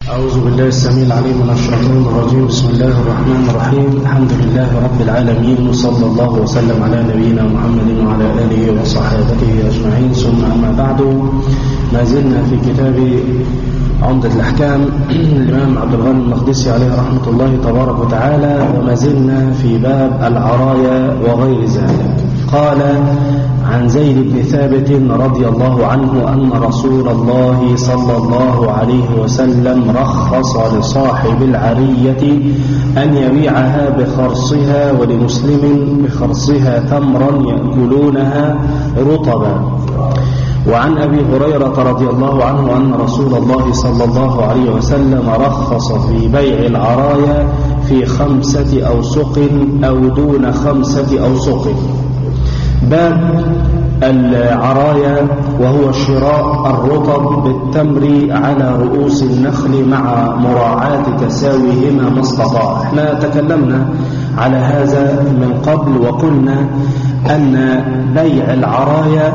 أعوذ بالله السميع العليم من الشيطان الرجيم بسم الله الرحمن الرحيم الحمد لله رب العالمين وصلى الله وسلم على نبينا محمد وعلى آله وصحابته أجمعين ثم أما بعد ما زلنا في كتاب عمدة الأحكام الإمام عبد الغني المقدسي عليه رحمة الله تبارك وتعالى وما زلنا في باب العرايا وغير ذلك قال عن زيد بن ثابت رضي الله عنه أن رسول الله صلى الله عليه وسلم رخص لصاحب العرية أن يبيعها بخرصها ولمسلم بخرصها تمرا يأكلونها رطبا وعن أبي هريرة رضي الله عنه أن رسول الله صلى الله عليه وسلم رخص في بيع العرايا في خمسة أوسق أو دون خمسة أوسق باب العرايا وهو شراء الرطب بالتمر على رؤوس النخل مع مراعاة تساويهما ما استطاع احنا تكلمنا على هذا من قبل وقلنا أن بيع العرايا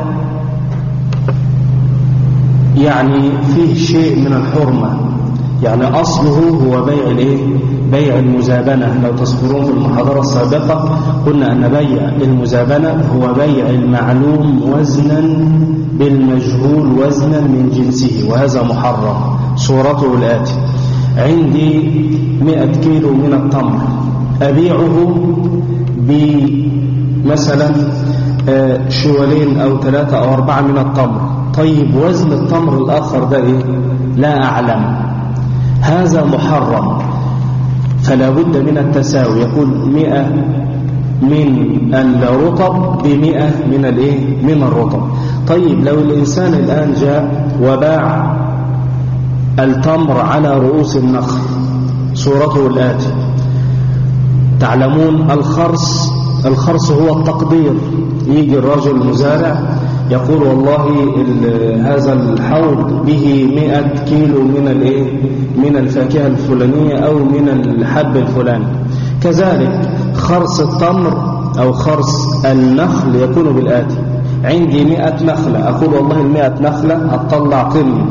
يعني فيه شيء من الحرمة يعني أصله هو بيع الايه بيع المزابنة لو تصبرون في المحاضرة السابقة قلنا أن بيع المزابنة هو بيع المعلوم وزنا بالمجهول وزنا من جنسه وهذا محرم صورته الآتي عندي مئة كيلو من التمر أبيعه بمثلا شوالين أو ثلاثة أو أربعة من التمر طيب وزن التمر الآخر ده إيه؟ لا أعلم هذا محرم فلا بد من التساوي يكون مئة من الرطب بمئة من الايه من الرطب طيب لو الإنسان الآن جاء وباع التمر على رؤوس النخل صورته الآتي تعلمون الخرص الخرص هو التقدير يجي الرجل المزارع يقول والله هذا الحوض به مئة كيلو من الايه من الفاكهة الفلانية أو من الحب الفلاني كذلك خرص التمر أو خرص النخل يكون بالآتي عندي مئة نخلة أقول والله المئة نخلة هتطلع طن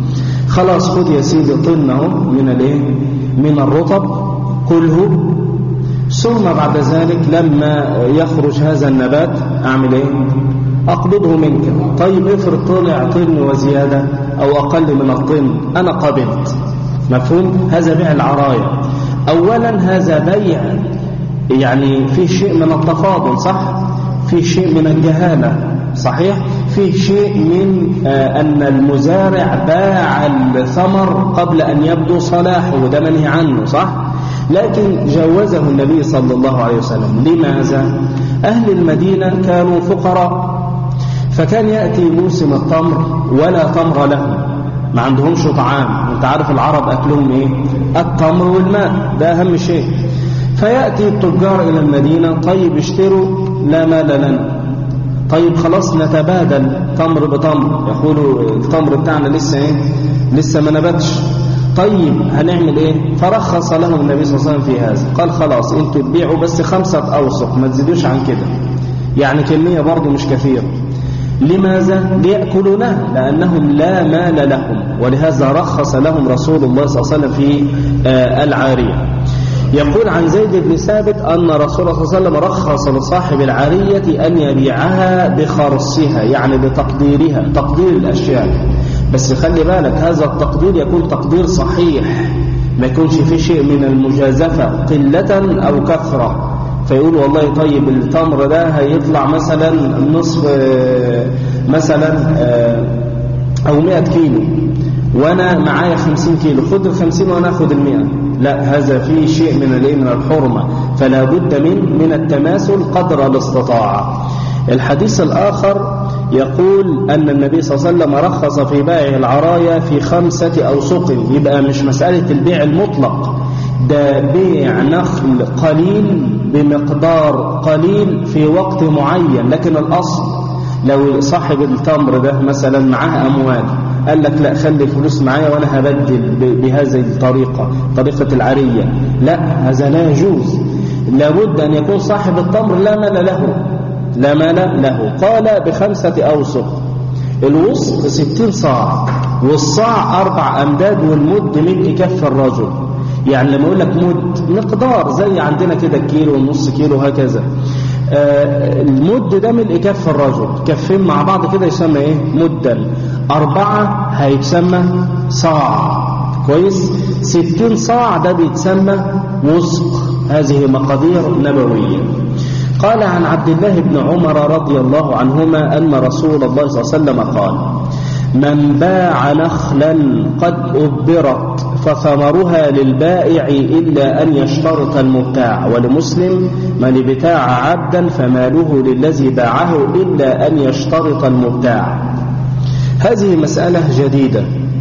خلاص خد يا سيدي طنه من الايه من الرطب كله ثم بعد ذلك لما يخرج هذا النبات أعمل ايه أقبضه منك طيب افرض طلع طن وزيادة أو أقل من الطن أنا قبلت مفهوم هذا بيع العراية أولا هذا بيع يعني فيه شيء من التفاضل صح فيه شيء من الجهالة صحيح فيه شيء من آه أن المزارع باع الثمر قبل أن يبدو صلاحه وده منهي عنه صح لكن جوزه النبي صلى الله عليه وسلم لماذا أهل المدينة كانوا فقراء فكان يأتي موسم التمر ولا تمر لهم ما عندهمش طعام انت عارف العرب أكلهم ايه التمر والماء ده أهم شيء فيأتي التجار إلى المدينة طيب اشتروا لا مال لنا طيب خلاص نتبادل تمر بتمر يقولوا التمر بتاعنا لسه ايه لسه ما نبتش طيب هنعمل ايه فرخص لهم النبي صلى الله عليه وسلم في هذا قال خلاص انتوا تبيعوا بس خمسة أوسق ما تزيدوش عن كده يعني كمية برضه مش كثير لماذا ليأكلونها لأنهم لا مال لهم ولهذا رخص لهم رسول الله صلى الله عليه وسلم في آه العارية يقول عن زيد بن ثابت أن رسول الله صلى الله عليه وسلم رخص لصاحب العارية أن يبيعها بخرصها يعني بتقديرها تقدير الأشياء بس خلي بالك هذا التقدير يكون تقدير صحيح ما يكونش فيه شيء من المجازفة قلة أو كثرة فيقول والله طيب التمر ده هيطلع مثلا نصف مثلا أو 100 كيلو وأنا معايا 50 كيلو خد ال 50 وأنا أخد ال 100 لا هذا فيه شيء من الايه من الحرمة فلا بد من من التماثل قدر الاستطاعة الحديث الآخر يقول أن النبي صلى الله عليه وسلم رخص في بيع العرايا في خمسة أوسق يبقى مش مسألة البيع المطلق ده بيع نخل قليل بمقدار قليل في وقت معين لكن الأصل لو صاحب التمر ده مثلا معاه أموال قال لك لا خلي الفلوس معايا وأنا هبدل بهذه الطريقة طريقة العرية لا هذا لا يجوز لابد أن يكون صاحب التمر لا مال له لا مال له قال بخمسة أوسق الوسط ستين صاع والصاع أربع أمداد والمد مد كف الرجل يعني لما يقول لك مد مقدار زي عندنا كده كيلو ونص كيلو هكذا آه المد ده ملء كف الرجل كفين مع بعض كده يسمى ايه مدا أربعة هيتسمى صاع كويس ستين صاع ده بيتسمى وسق هذه مقادير نبوية قال عن عبد الله بن عمر رضي الله عنهما أن رسول الله صلى الله عليه وسلم قال من باع نخلا قد أبرت فثمرها للبائع إلا أن يشترط المبتاع ولمسلم من ابتاع عبدا فماله للذي باعه إلا أن يشترط المبتاع هذه مسألة جديدة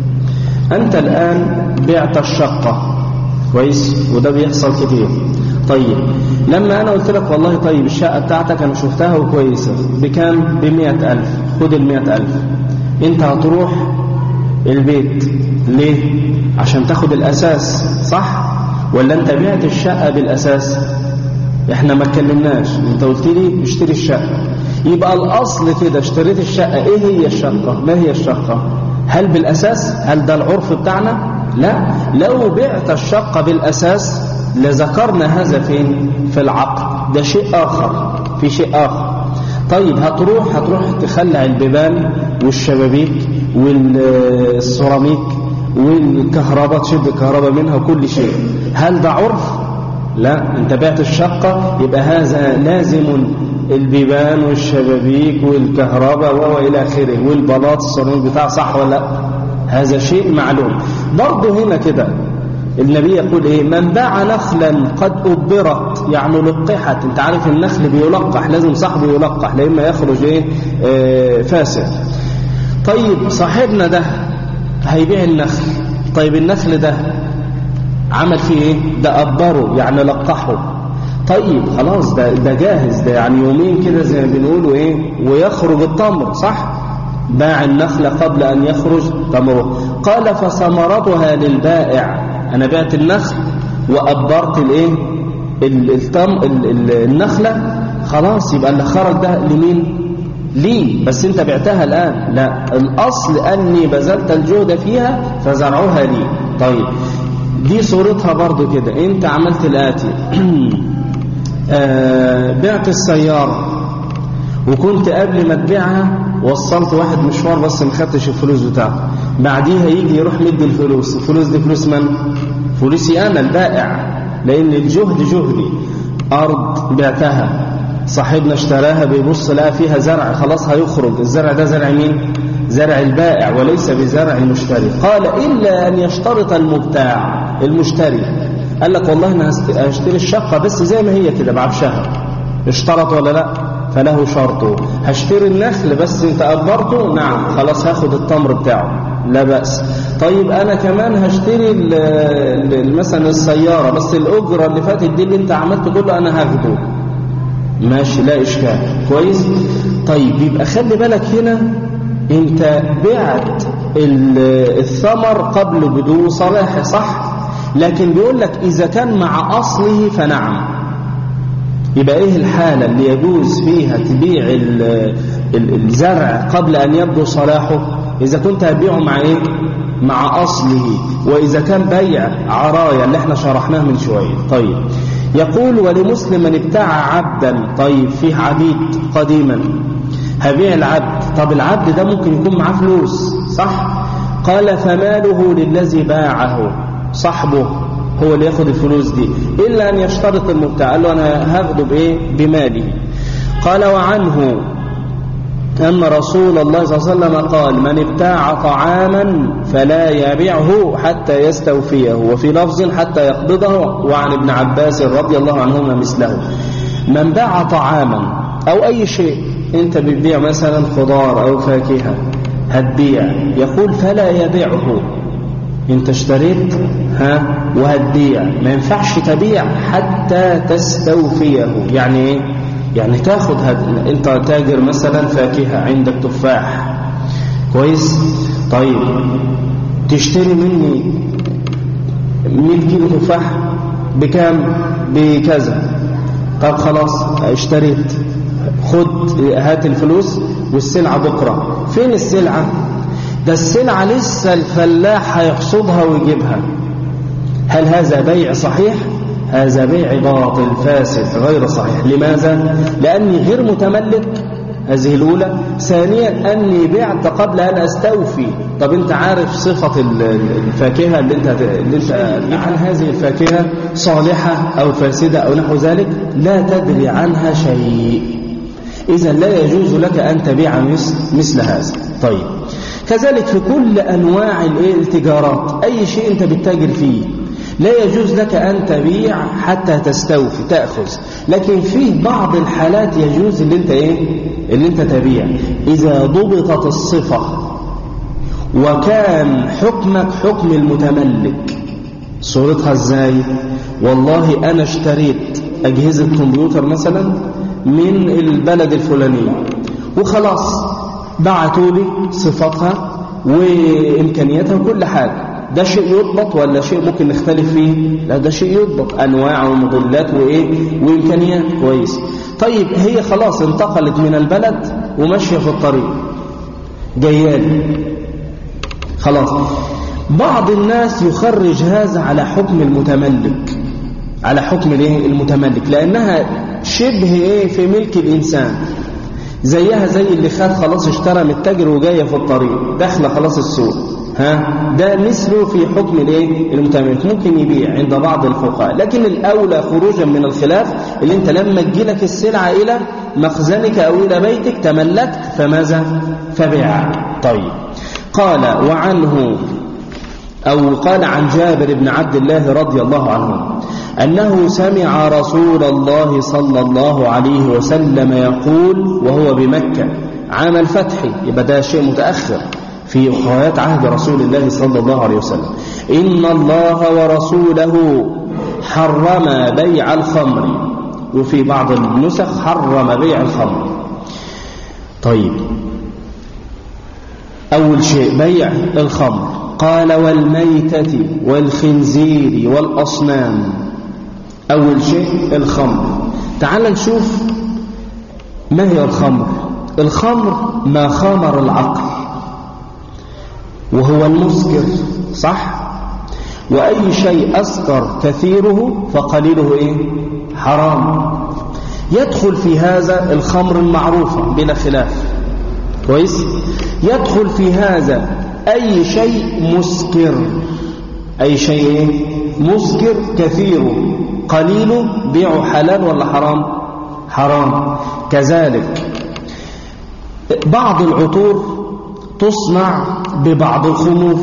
أنت الآن بعت الشقة كويس وده بيحصل كتير طيب لما أنا قلت لك والله طيب الشقة بتاعتك أنا شفتها وكويسة بكام بمئة ألف خد المئة ألف أنت هتروح البيت ليه عشان تاخد الأساس صح ولا أنت بعت الشقة بالأساس احنا ما اتكلمناش انت قلت لي اشتري الشقة يبقى الأصل كده اشتريت الشقة ايه هي الشقة ما هي الشقة هل بالأساس هل ده العرف بتاعنا لا لو بعت الشقة بالأساس لذكرنا هذا فين في العقد ده شيء آخر في شيء آخر طيب هتروح هتروح تخلع البيبان والشبابيك والسيراميك والكهرباء تشد الكهرباء منها وكل شيء هل ده عرف لا انت بعت الشقة يبقى هذا لازم البيبان والشبابيك والكهرباء والى اخره والبلاط السيراميك بتاع صح ولا لا هذا شيء معلوم برضه هنا كده النبي يقول ايه من باع نخلا قد أبرت يعني لقحت انت عارف النخل بيلقح لازم صاحبه يلقح لإما يخرج ايه آه فاسد طيب صاحبنا ده هيبيع النخل طيب النخل ده عمل فيه ايه ده أبره يعني لقحه طيب خلاص ده, ده جاهز ده يعني يومين كده زي ما بنقولوا ايه ويخرج التمر صح باع النخل قبل أن يخرج تمره قال فثمرتها للبائع أنا بعت النخل وأبرت الايه التم النخلة خلاص يبقى اللي خرج ده لمين لي بس انت بعتها الآن لا الأصل أني بذلت الجهد فيها فزرعوها لي طيب دي صورتها برضو كده انت عملت الآتي آه بعت السيارة وكنت قبل ما تبيعها وصلت واحد مشوار بس ما خدتش الفلوس بتاعته بعديها يجي يروح مدي الفلوس الفلوس دي فلوس من فلوسي انا البائع لان الجهد جهدي ارض بعتها صاحبنا اشتراها بيبص لقى فيها زرع خلاص هيخرج الزرع ده زرع مين زرع البائع وليس بزرع المشتري قال الا ان يشترط المبتاع المشتري قال لك والله انا هشتري الشقه بس زي ما هي كده بعفشها اشترط ولا لا فله شرطه هشتري النخل بس انت أبرته نعم خلاص هاخد التمر بتاعه لا بأس طيب أنا كمان هشتري مثلا السيارة بس الأجرة اللي فاتت دي اللي انت عملته كله أنا هاخده ماشي لا إشكال كويس طيب يبقى خلي بالك هنا انت بعت الثمر قبل بدو صلاحه صح لكن بيقول لك إذا كان مع أصله فنعم يبقى ايه الحالة اللي يجوز فيها تبيع الزرع قبل ان يبدو صلاحه اذا كنت هتبيعه مع ايه مع اصله واذا كان بيع عرايا اللي احنا شرحناه من شوية طيب يقول ولمسلم من ابتاع عبدا طيب فيه عبيد قديما هبيع العبد طب العبد ده ممكن يكون معاه فلوس صح قال فماله للذي باعه صاحبه هو اللي ياخد الفلوس دي إلا أن يشترط المبتاع قال له أنا هاخده بإيه بمالي قال وعنه أن رسول الله صلى الله عليه وسلم قال من ابتاع طعاما فلا يبيعه حتى يستوفيه وفي لفظ حتى يقبضه وعن ابن عباس رضي الله عنهما مثله من باع طعاما أو أي شيء أنت بتبيع مثلا خضار أو فاكهة هتبيع يقول فلا يبيعه انت اشتريت ها وهتبيع ما ينفعش تبيع حتى تستوفيه يعني ايه يعني تاخد هد... انت تاجر مثلا فاكهة عندك تفاح كويس طيب تشتري مني 100 كيلو تفاح بكام بكذا طب خلاص اشتريت خد هات الفلوس والسلعة بكرة فين السلعة ده السلعة لسه الفلاح هيحصدها ويجيبها هل هذا بيع صحيح؟ هذا بيع باطل فاسد غير صحيح لماذا؟ لأني غير متملك هذه الأولى ثانيا أني بعت قبل أن أستوفي طب أنت عارف صفة الفاكهة اللي أنت, اللي انت عن هذه الفاكهة صالحة أو فاسدة أو نحو ذلك لا تدري عنها شيء إذا لا يجوز لك أن تبيع مثل, مثل هذا طيب كذلك في كل أنواع التجارات أي شيء أنت بتتاجر فيه لا يجوز لك أن تبيع حتى تستوفي تأخذ لكن فيه بعض الحالات يجوز اللي انت ايه اللي انت تبيع إذا ضبطت الصفة وكان حكمك حكم المتملك صورتها ازاي والله أنا اشتريت أجهزة كمبيوتر مثلا من البلد الفلانية وخلاص بعتوا لي صفاتها وإمكانياتها وكل حاجة ده شيء يضبط ولا شيء ممكن نختلف فيه لا ده شيء يضبط أنواع ومضلات وإيه وإمكانيات كويس طيب هي خلاص انتقلت من البلد وماشية في الطريق جيال خلاص بعض الناس يخرج هذا على حكم المتملك على حكم الايه المتملك لأنها شبه ايه في ملك الإنسان زيها زي اللي خد خلاص اشترى من التاجر وجايه في الطريق داخله خلاص السوق ها ده مثله في حكم الايه المتملك ممكن يبيع عند بعض الفقهاء لكن الاولى خروجا من الخلاف اللي انت لما تجيلك السلعه الى مخزنك او الى بيتك تملكت فماذا فبيع طيب قال وعنه أو قال عن جابر بن عبد الله رضي الله عنه أنه سمع رسول الله صلى الله عليه وسلم يقول وهو بمكة عام الفتح يبقى ده شيء متأخر في أخريات عهد رسول الله صلى الله عليه وسلم إن الله ورسوله حرم بيع الخمر وفي بعض النسخ حرم بيع الخمر طيب أول شيء بيع الخمر قال والميتة والخنزير والأصنام أول شيء الخمر تعال نشوف ما هي الخمر الخمر ما خمر العقل وهو المسكر صح وأي شيء أسكر كثيره فقليله إيه؟ حرام يدخل في هذا الخمر المعروفة بلا خلاف كويس يدخل في هذا أي شيء مسكر أي شيء مسكر كثيره قليله بيعه حلال ولا حرام حرام كذلك بعض العطور تصنع ببعض الخمور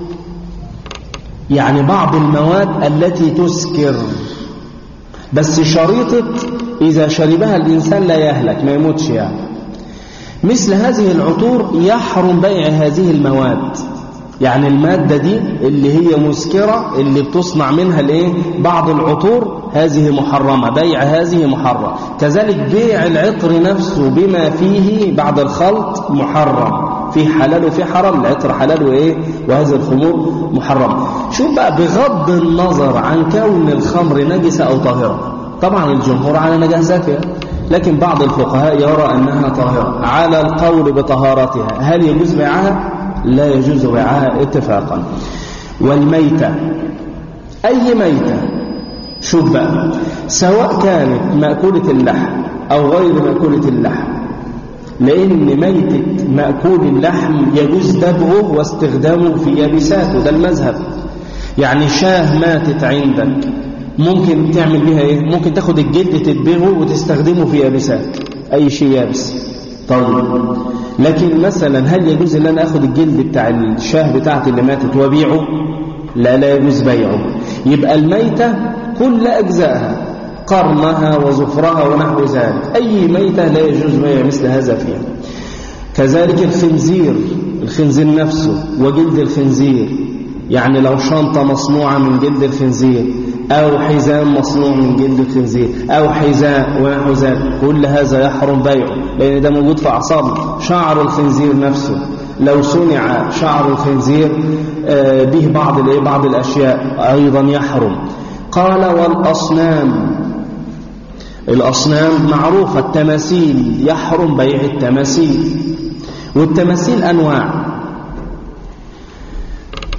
يعني بعض المواد التي تسكر بس شريطة إذا شربها الإنسان لا يهلك ما يموتش يعني مثل هذه العطور يحرم بيع هذه المواد يعني المادة دي اللي هي مسكرة اللي بتصنع منها الايه بعض العطور هذه محرمة بيع هذه محرم كذلك بيع العطر نفسه بما فيه بعد الخلط محرم في حلال وفي حرام العطر حلال وايه وهذه الخمور محرم شوف بقى بغض النظر عن كون الخمر نجسة أو طاهرة طبعا الجمهور على نجاستها لكن بعض الفقهاء يرى أنها طاهرة على القول بطهارتها هل يجوز بيعها؟ لا يجوز بيعها اتفاقا والميتة أي ميتة شوف بقى سواء كانت مأكولة اللحم أو غير مأكولة اللحم لأن ميتة مأكول اللحم يجوز دبغه واستخدامه في يابسات وده المذهب يعني شاه ماتت عندك ممكن تعمل بها ايه ممكن تاخد الجلد تدبغه وتستخدمه في يابسات اي شيء يابس طيب لكن مثلا هل يجوز ان انا اخد الجلد بتاع الشاه بتاعتي اللي ماتت وابيعه لا لا يجوز بيعه يبقى الميتة كل اجزائها قرنها وزفرها ونحو ذلك اي ميتة لا يجوز بيع مثل هذا فيها كذلك الخنزير الخنزير نفسه وجلد الخنزير يعني لو شنطة مصنوعة من جلد الخنزير أو حزام مصنوع من جلد الخنزير أو حذاء ونحو ذلك كل هذا يحرم بيعه لأن ده موجود في أعصاب شعر الخنزير نفسه لو صنع شعر الخنزير به بعض بعض الأشياء أيضا يحرم قال والأصنام الأصنام معروفة التماثيل يحرم بيع التماثيل والتماثيل أنواع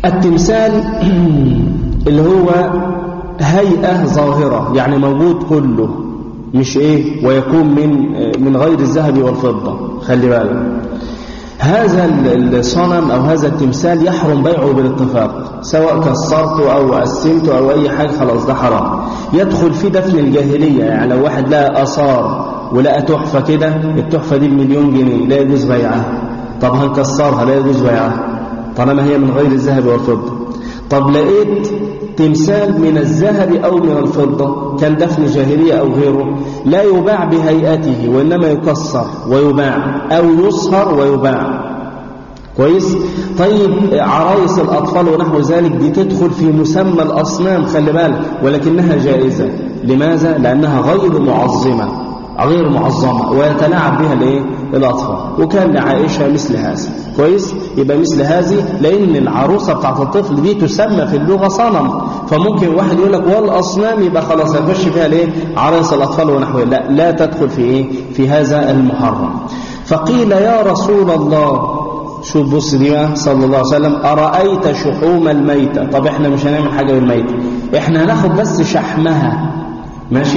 التمثال اللي هو هيئة ظاهرة يعني موجود كله مش ايه ويكون من من غير الذهب والفضة خلي بالك هذا الصنم أو هذا التمثال يحرم بيعه بالاتفاق سواء كسرته أو قسمته أو أي حاجة خلاص ده حرام يدخل في دفن الجاهلية يعني لو واحد لقى آثار ولقى تحفة كده التحفة دي بمليون جنيه لا يجوز بيعها طب هنكسرها لا يجوز بيعها طالما هي من غير الذهب والفضة طب لقيت تمثال من الذهب أو من الفضة كان دفن جاهلية أو غيره لا يباع بهيئته وإنما يكسر ويباع أو يصهر ويباع كويس طيب عرايس الأطفال ونحو ذلك دي تدخل في مسمى الأصنام خلي بالك ولكنها جائزة لماذا؟ لأنها غير معظمة غير معظمة ويتلاعب بها الايه الأطفال وكان لعائشة مثل هذا كويس يبقى مثل هذه لأن العروسة بتاعت الطفل دي تسمى في اللغة صنم فممكن واحد يقول لك والأصنام يبقى خلاص هتخش فيها الايه عرايس الأطفال ونحوها لا لا تدخل في ايه في هذا المحرم فقيل يا رسول الله شوف بص دي صلى الله عليه وسلم أرأيت شحوم الميتة طب احنا مش هنعمل حاجة بالميتة احنا هناخد بس شحمها ماشي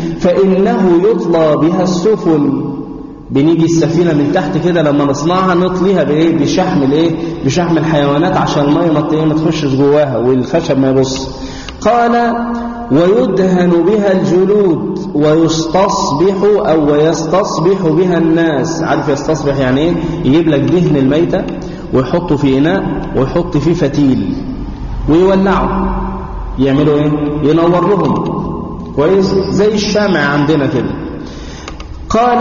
فإنه يطلى بها السفن بنيجي السفينة من تحت كده لما نصنعها نطليها بإيه بشحم الإيه بشحم الحيوانات عشان المية ما تخشش جواها والخشب ما يبص قال ويدهن بها الجلود ويستصبح أو ويستصبح بها الناس عارف يستصبح يعني إيه يجيب لك دهن الميتة ويحطه في إناء ويحط فيه فتيل ويولعه يعملوا إيه ينور لهم كويس زي الشامع عندنا كده قال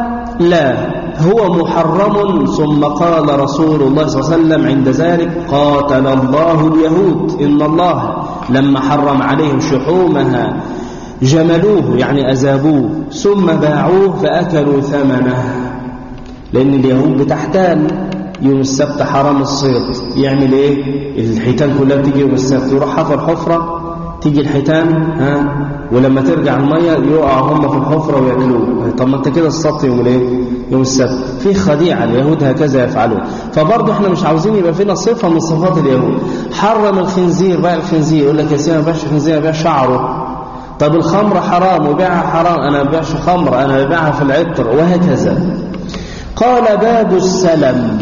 لا هو محرم ثم قال رسول الله صلى الله عليه وسلم عند ذلك قاتل الله اليهود إن الله لما حرم عليهم شحومها جملوه يعني أذابوه ثم باعوه فأكلوا ثمنه لأن اليهود بتحتال يوم السبت حرام الصيد يعمل ايه الحيتان كلها بتيجي يوم السبت يروح حفر حفرة تيجي الحيتان ها ولما ترجع المية يقع هم في الحفرة ويأكلوه طب ما انت كده السبت يوم الايه يوم السبت في خديعة اليهود هكذا يفعلون فبرضه احنا مش عاوزين يبقى فينا صفة من صفات اليهود حرم الخنزير بقى الخنزير يقول لك يا سيدي ما بيعش خنزير بيع شعره طب الخمر حرام وبيعها حرام انا ما ببيعش خمر انا ببيعها في العطر وهكذا قال باب السلم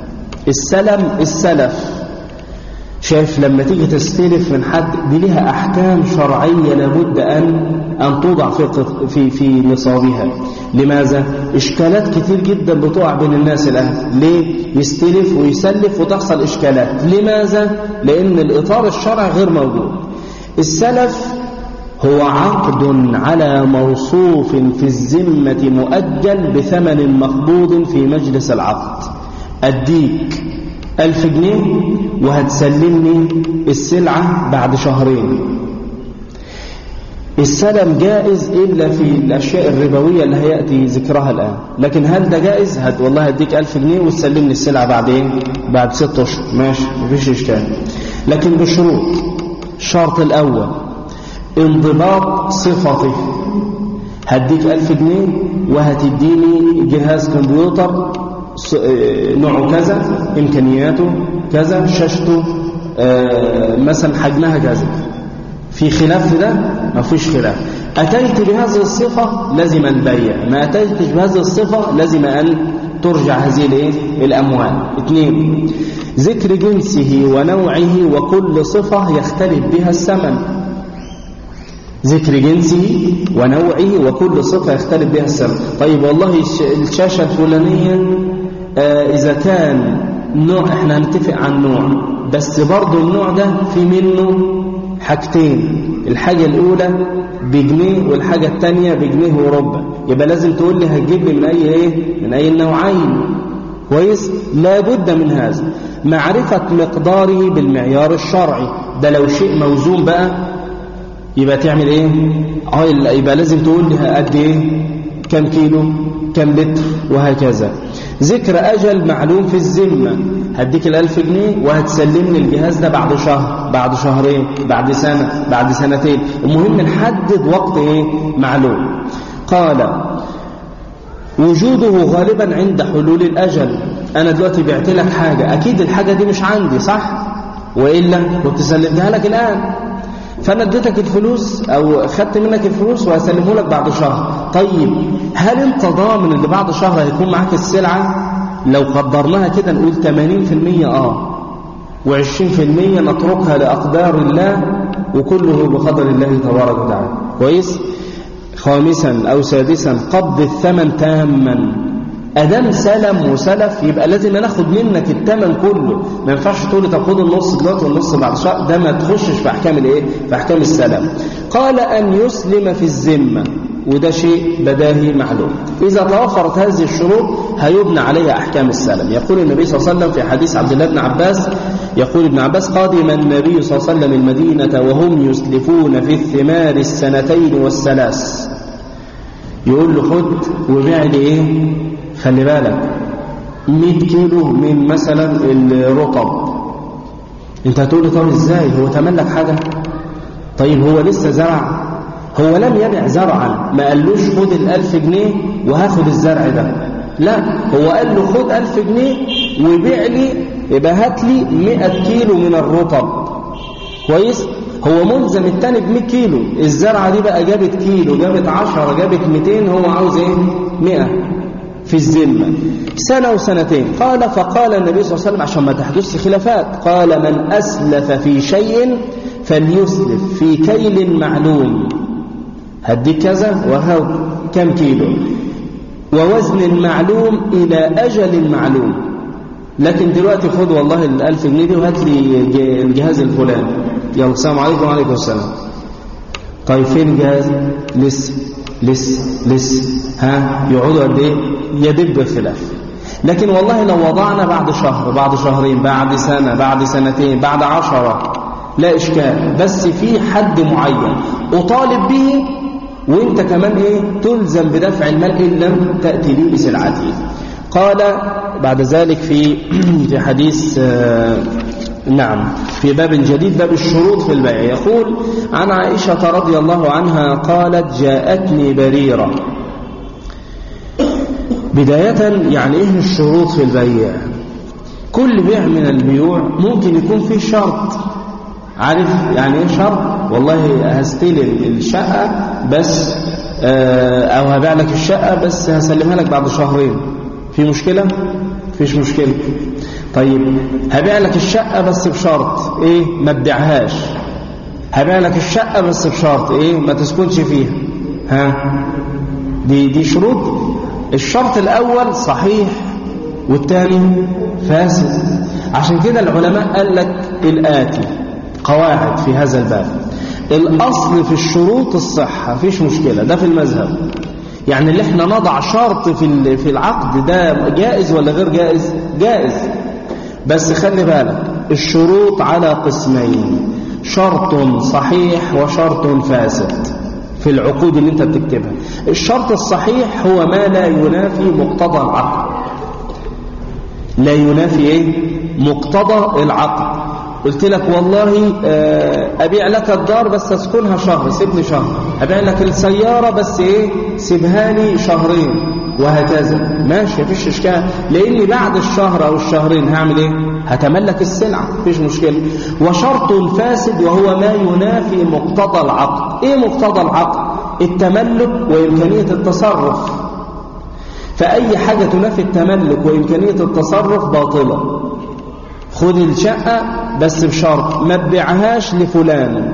السلم السلف شايف لما تيجي تستلف من حد دي لها أحكام شرعية لابد أن أن توضع في في في نصابها لماذا؟ إشكالات كتير جدا بتقع بين الناس الآن ليه؟ يستلف ويسلف وتحصل إشكالات لماذا؟ لأن الإطار الشرعي غير موجود السلف هو عقد على موصوف في الذمة مؤجل بثمن مقبوض في مجلس العقد أديك ألف جنيه وهتسلمني السلعة بعد شهرين السلم جائز إلا في الأشياء الربوية اللي هيأتي ذكرها الآن لكن هل ده جائز هد والله هديك ألف جنيه وتسلمني السلعة بعد إيه بعد ست أشهر ماشي مفيش إشكال لكن بشروط الشرط الأول انضباط صفته هديك ألف جنيه وهتديني جهاز كمبيوتر نوعه كذا إمكانياته كذا شاشته مثلا حجمها كذا في خلاف في ده ما فيش خلاف أتيت بهذه الصفة لازم البيع ما أتيتش بهذه الصفة لازم أن ترجع هذه الايه الأموال اثنين ذكر جنسه ونوعه وكل صفة يختلف بها الثمن ذكر جنسه ونوعه وكل صفة يختلف بها الثمن طيب والله الشاشة الفلانية آه إذا كان نوع احنا هنتفق عن نوع بس برضه النوع ده في منه حاجتين الحاجة الأولى بجنيه والحاجة الثانية بجنيه وربع يبقى لازم تقول لي هتجيب لي من أي إيه من أي النوعين كويس لابد من هذا معرفة مقداره بالمعيار الشرعي ده لو شيء موزون بقى يبقى تعمل ايه اه يبقى لازم تقول لي قد ايه كم كيلو كم لتر وهكذا ذكر أجل معلوم في الذمة هديك الألف جنيه وهتسلمني الجهاز ده بعد شهر بعد شهرين بعد سنة بعد سنتين المهم نحدد وقت ايه معلوم قال وجوده غالبا عند حلول الأجل أنا دلوقتي بعت لك حاجة أكيد الحاجة دي مش عندي صح وإلا كنت سلمتها لك الآن فأنا اديتك الفلوس أو خدت منك الفلوس وهسلمه لك بعد شهر طيب هل أنت ضامن اللي بعد شهر هيكون معاك السلعة لو قدرناها كده نقول 80% آه و20% نتركها لأقدار الله وكله بقدر الله تبارك وتعالى كويس خامسا أو سادسا قبض الثمن تاما أدام سلم وسلف يبقى لازم ناخد منك الثمن كله ما ينفعش تقول طب خد النص دلوقتي والنص بعد شهر ده ما تخشش في أحكام الإيه في أحكام السلم قال أن يسلم في الذمة وده شيء بداهي معلوم إذا توفرت هذه الشروط هيبنى عليها أحكام السلم يقول النبي صلى الله عليه وسلم في حديث عبد الله بن عباس يقول ابن عباس قادم النبي صلى الله عليه وسلم المدينة وهم يسلفون في الثمار السنتين والثلاث يقول له خد وبيع لي ايه خلي بالك 100 كيلو من مثلا الرطب انت هتقول لي طب ازاي هو تملك حاجة طيب هو لسه زرع هو لم يبع زرعا ما قالوش خد الألف جنيه وهاخد الزرع ده لا هو قال له خد ألف جنيه وبيع لي يبقى هات لي 100 كيلو من الرطب كويس هو ملزم التاني ب 100 كيلو الزرعه دي بقى جابت كيلو جابت 10 جابت 200 هو عاوز ايه 100 في الذمه سنه وسنتين قال فقال النبي صلى الله عليه وسلم عشان ما تحدثش خلافات قال من اسلف في شيء فليسلف في كيل معلوم هديك كذا وهو كم كيلو ووزن معلوم إلى أجل معلوم لكن دلوقتي خد والله الألف جنيه دي وهات لي الجهاز الفلاني يلا السلام عليكم وعليكم السلام طيب فين الجهاز لسه لسه لسه ها يقعدوا قد ايه يدب الخلاف لكن والله لو وضعنا بعد شهر بعد شهرين بعد سنة بعد سنتين بعد عشرة لا إشكال بس في حد معين أطالب به وانت كمان ايه تلزم بدفع المال ان لم تأتي لي بسلعته قال بعد ذلك في في حديث نعم في باب جديد باب الشروط في البيع يقول عن عائشة رضي الله عنها قالت جاءتني بريرة بداية يعني ايه الشروط في البيع كل بيع من البيوع ممكن يكون فيه شرط عارف يعني ايه شرط والله هستلم الشقة بس او هبيع لك الشقة بس هسلمها لك بعد شهرين في مشكلة فيش مشكلة طيب هبيع لك الشقة بس بشرط ايه ما تبيعهاش هبيع لك الشقة بس بشرط ايه ما تسكنش فيها ها دي دي شروط الشرط الاول صحيح والثاني فاسد عشان كده العلماء قال لك الآتي قواعد في هذا الباب الأصل في الشروط الصحة فيش مشكلة ده في المذهب يعني اللي احنا نضع شرط في في العقد ده جائز ولا غير جائز جائز بس خلي بالك الشروط على قسمين شرط صحيح وشرط فاسد في العقود اللي انت بتكتبها الشرط الصحيح هو ما لا ينافي مقتضى العقد لا ينافي ايه مقتضى العقد قلت لك والله أبيع لك الدار بس أسكنها شهر سيبني شهر أبيع لك السيارة بس إيه سيبها لي شهرين وهكذا ماشي مفيش إشكال لأني بعد الشهر أو الشهرين هعمل إيه هتملك السلعة مفيش مشكلة وشرط فاسد وهو ما ينافي مقتضى العقد إيه مقتضى العقد التملك وإمكانية التصرف فأي حاجة تنافي التملك وإمكانية التصرف باطلة خد الشقة بس بشرط ما تبيعهاش لفلان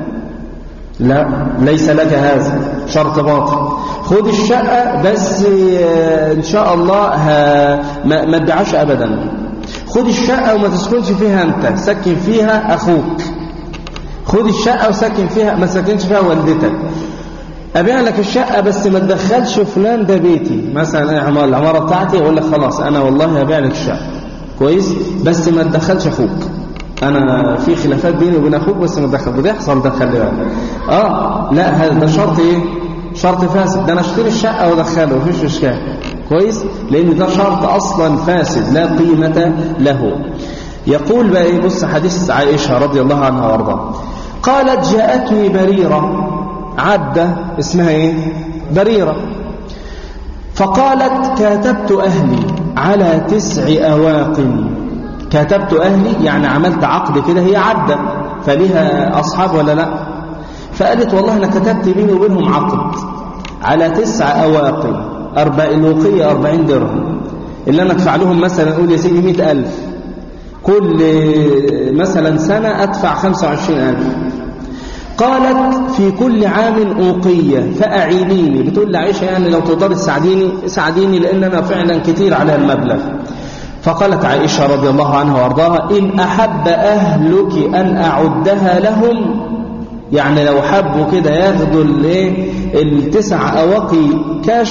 لا ليس لك هذا شرط باطل خد الشقة بس إن شاء الله ما تبيعهاش أبدا خد الشقة وما تسكنش فيها أنت سكن فيها أخوك خد الشقة وسكن فيها ما سكنش فيها والدتك أبيع لك الشقة بس ما تدخلش فلان ده بيتي مثلا العمارة بتاعتي أقول لك خلاص أنا والله هبيع لك الشقة كويس بس ما تدخلش اخوك انا في خلافات بيني وبين اخوك بس ما تدخل بتحصل ده خلي بالك اه لا هذا ده شرط ايه شرط فاسد ده انا اشتري الشقه وادخله مفيش اشكال كويس لان ده شرط اصلا فاسد لا قيمه له يقول بقى ايه بص حديث عائشه رضي الله عنها وارضاها قالت جاءتني بريره عده اسمها ايه بريره فقالت كاتبت اهلي على تسع أواق كتبت أهلي يعني عملت عقد كده هي عدة فليها أصحاب ولا لا فقالت والله أنا كتبت بيني وبينهم عقد على تسع أواقي أربع الوقية أربعين درهم اللي أنا أدفع لهم مثلا أقول يا سيدي مئة ألف كل مثلا سنة أدفع خمسة وعشرين ألف قالت في كل عام أوقية فأعينيني بتقول لعيشة يعني لو تقدر تساعديني ساعديني لأن أنا فعلا كتير على المبلغ فقالت عائشة رضي الله عنها وارضاها إن أحب أهلك أن أعدها لهم يعني لو حبوا كده ياخدوا الايه التسع أواقي كاش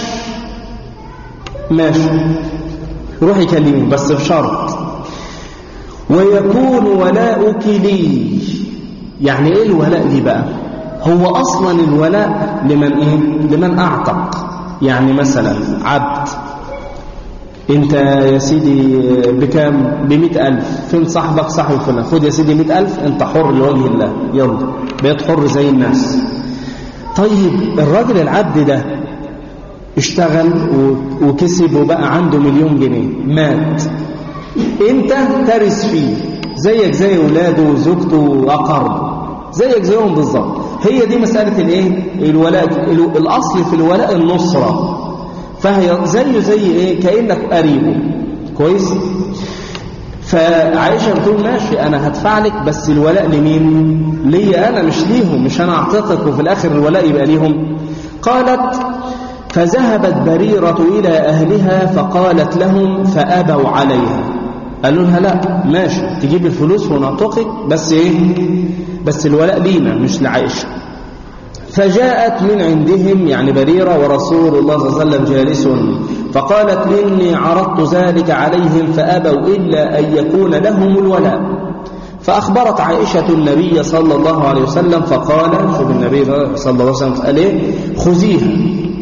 ماشي روحي كلمه بس بشرط ويكون ولاؤك لي يعني ايه الولاء لي بقى هو اصلا الولاء لمن ايه لمن اعتق يعني مثلا عبد انت يا سيدي بكام بمئة ألف فين صاحبك صاحب فلان خد يا سيدي مئة ألف انت حر لوجه الله يلا بقيت حر زي الناس طيب الراجل العبد ده اشتغل وكسب وبقى عنده مليون جنيه مات انت ترث فيه زيك زي اولاده وزوجته واقربه زيك زيهم بالظبط هي دي مساله الايه الولاء الاصل في الولاء النصره فهي زيه زي ايه كانك قريبه كويس فعائشه بتقول ماشي انا هدفع لك بس الولاء لمين ليا انا مش ليهم مش انا اعتقك وفي الاخر الولاء يبقى ليهم قالت فذهبت بريرة إلى أهلها فقالت لهم فأبوا عليها قالوا لها لا ماشي تجيب الفلوس ونعتقك بس إيه بس الولاء لينا مش لعائشة فجاءت من عندهم يعني بريرة ورسول الله صلى الله عليه وسلم جالس فقالت إني عرضت ذلك عليهم فأبوا إلا أن يكون لهم الولاء فأخبرت عائشة النبي صلى الله عليه وسلم فقال شوف النبي صلى الله عليه وسلم قال إيه خذيها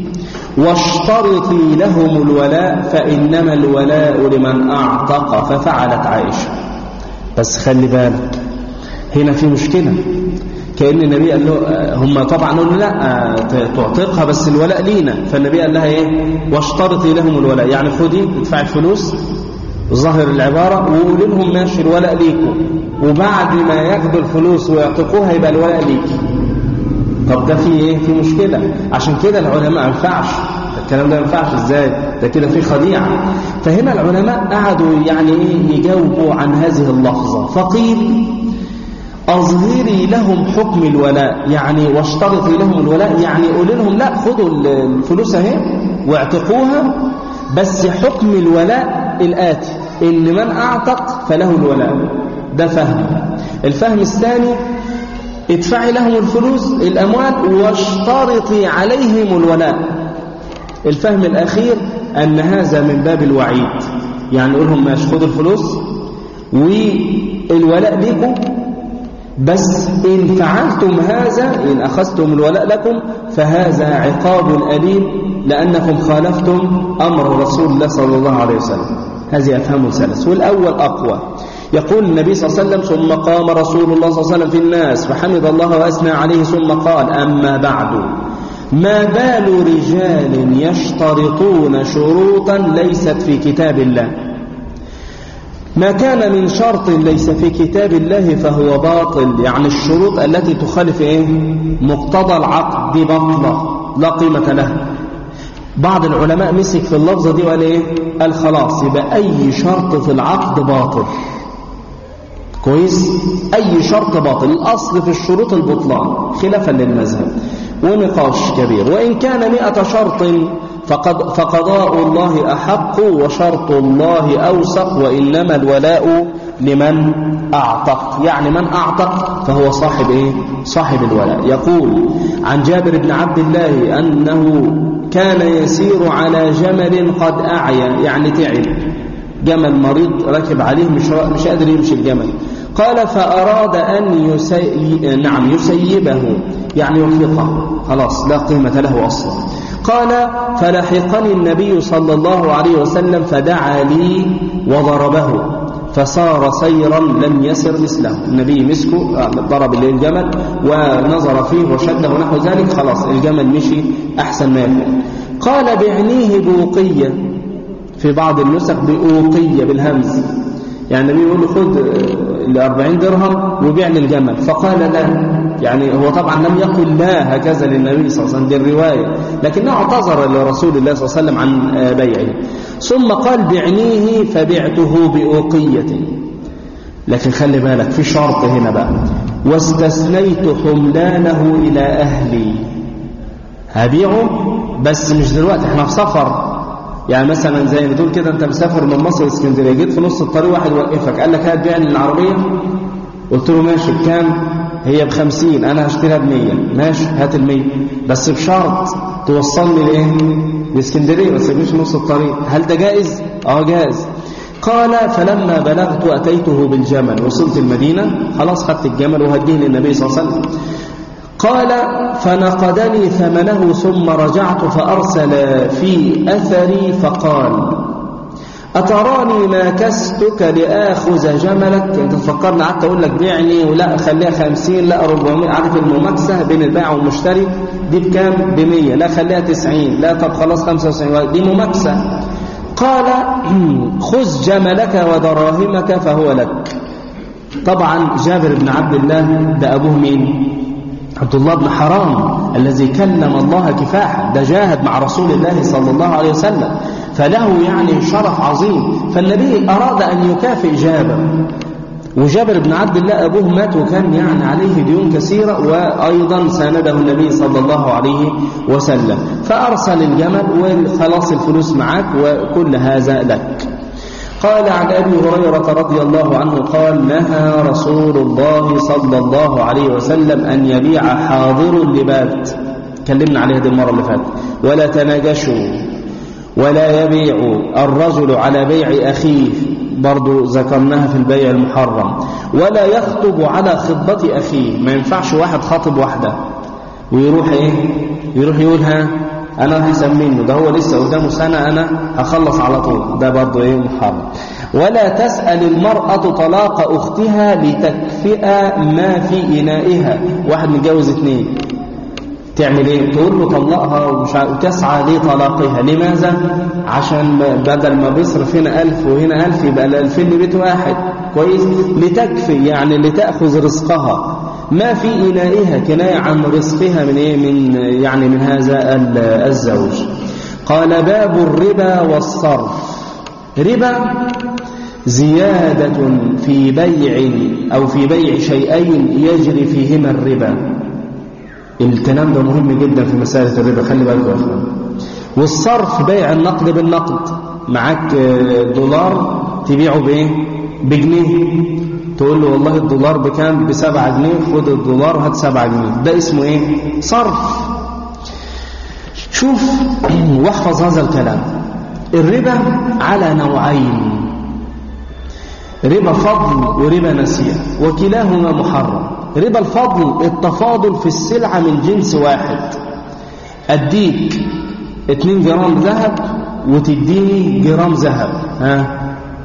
واشترطي لهم الولاء فإنما الولاء لمن أعتق ففعلت عائشة بس خلي بالك هنا في مشكلة كأن النبي قال له هم طبعا قالوا لا تعتقها بس الولاء لينا فالنبي قال لها ايه واشترطي لهم الولاء يعني خدي ادفعي الفلوس ظاهر العبارة وقولي لهم ماشي الولاء ليكم وبعد ما ياخدوا الفلوس ويعتقوها يبقى الولاء ليكي طب ده في ايه في مشكلة عشان كده العلماء ما ينفعش الكلام ده ما ينفعش ازاي ده كده في خديعة فهنا العلماء قعدوا يعني ايه يجاوبوا عن هذه اللفظة فقيل أظهري لهم حكم الولاء يعني واشترطي لهم الولاء يعني قولي لهم لا خدوا الفلوس اهي واعتقوها بس حكم الولاء الآتي إن من أعتق فله الولاء ده فهم الفهم الثاني ادفعي لهم الفلوس الأموال واشترطي عليهم الولاء الفهم الأخير أن هذا من باب الوعيد يعني نقول لهم ماشي خدوا الفلوس والولاء لكم بس إن فعلتم هذا إن أخذتم الولاء لكم فهذا عقاب أليم لأنكم خالفتم أمر رسول الله صلى الله عليه وسلم هذه أفهام ثلاث والأول أقوى يقول النبي صلى الله عليه وسلم ثم قام رسول الله صلى الله عليه وسلم في الناس فحمد الله وأثنى عليه ثم قال أما بعد ما بال رجال يشترطون شروطا ليست في كتاب الله ما كان من شرط ليس في كتاب الله فهو باطل يعني الشروط التي تخالف ايه مقتضى العقد دي باطله لا قيمه لها بعض العلماء مسك في اللفظه دي وقال ايه قال خلاص يبقى اي شرط في العقد باطل كويس اي شرط باطل الاصل في الشروط البطلان خلافا للمذهب ونقاش كبير وان كان مئة شرط فقد فقضاء الله أحق وشرط الله أوسق وإنما الولاء لمن أعتق يعني من أعتق فهو صاحب إيه؟ صاحب الولاء يقول عن جابر بن عبد الله أنه كان يسير على جمل قد أعيا يعني تعب جمل مريض ركب عليه مش مش قادر يمشي الجمل قال فأراد أن يسي... نعم يسيبه يعني يرفقه خلاص لا قيمة له أصلا قال فلحقني النبي صلى الله عليه وسلم فدعا لي وضربه فصار سيرا لم يسر مثله النبي مسكه ضرب الليل الجمل ونظر فيه وشده نحو ذلك خلاص الجمل مشي أحسن ما يكون قال بعنيه بوقية في بعض النسخ بأوقية بالهمز يعني النبي يقول له خد ل 40 درهم وبيع لي الجمل فقال لا يعني هو طبعا لم يقل لا هكذا للنبي صلى الله عليه وسلم دي الرواية لكنه اعتذر لرسول الله صلى الله عليه وسلم عن بيعه ثم قال بعنيه فبعته بأوقية لكن خلي بالك في شرط هنا بقى واستثنيت حملانه إلى أهلي هبيعه بس مش دلوقتي احنا في سفر يعني مثلا زي ما تقول كده انت مسافر من مصر لاسكندريه جيت في نص الطريق واحد وقفك قال لك هات بيعني العربيه قلت له ماشي بكام هي بخمسين انا هشتريها بمية ماشي هات المية بس بشرط توصلني لايه لاسكندريه بس مش نص الطريق هل ده جائز اه جائز قال فلما بلغت أتيته بالجمل وصلت المدينة خلاص خدت الجمل وهديه للنبي صلى الله عليه وسلم قال فنقدني ثمنه ثم رجعت فأرسل في أثري فقال أتراني ما كستك لآخذ جملك أنت تفكرني قعدت أقول لك بيعني ولا خليها خمسين لا ربعمائة عارف المماكسة بين البائع والمشتري دي بكام بمية لا خليها تسعين لا طب خلاص خمسة وتسعين دي مماكسة قال خذ جملك ودراهمك فهو لك طبعا جابر بن عبد الله ده أبوه مين عبد الله بن حرام الذي كلم الله كفاحا ده جاهد مع رسول الله صلى الله عليه وسلم فله يعني شرف عظيم فالنبي أراد أن يكافئ جابر وجابر بن عبد الله أبوه مات وكان يعني عليه ديون كثيرة وأيضا سانده النبي صلى الله عليه وسلم فأرسل الجمل وخلاص الفلوس معك وكل هذا لك قال عن أبي هريرة رضي الله عنه قال نهى رسول الله صلى الله عليه وسلم أن يبيع حاضر لبات كلمنا عليه هذه المرة اللي فاتت ولا تناجشوا ولا يبيع الرجل على بيع أخيه برضو ذكرناها في البيع المحرم ولا يخطب على خطبة أخيه ما ينفعش واحد خاطب واحدة ويروح إيه يروح يقولها أنا أحسن منه ده هو لسه قدامه سنة أنا هخلص على طول ده برضو إيه محرم ولا تسأل المرأة طلاق أختها لتكفئ ما في إنائها واحد متجوز اثنين تعمل ايه تقول له طلقها وتسعى لطلاقها لماذا عشان بدل ما بيصرف هنا ألف وهنا ألف يبقى الألفين لبيت واحد كويس لتكفي يعني لتأخذ رزقها ما في إنائها كناية عن رزقها من إيه من يعني من هذا الزوج قال باب الربا والصرف ربا زيادة في بيع أو في بيع شيئين يجري فيهما الربا الكلام ده مهم جدا في مسألة الربا خلي بالك يا اخوان والصرف بيع النقد بالنقد معاك دولار تبيعه بايه بجنيه تقول له والله الدولار بكام بسبعة جنيه خد الدولار هات سبعة جنيه ده اسمه ايه صرف شوف واحفظ هذا الكلام الربا على نوعين ربا فضل وربا نسيئة وكلاهما محرم ربا الفضل التفاضل في السلعة من جنس واحد أديك 2 جرام ذهب وتديني جرام ذهب ها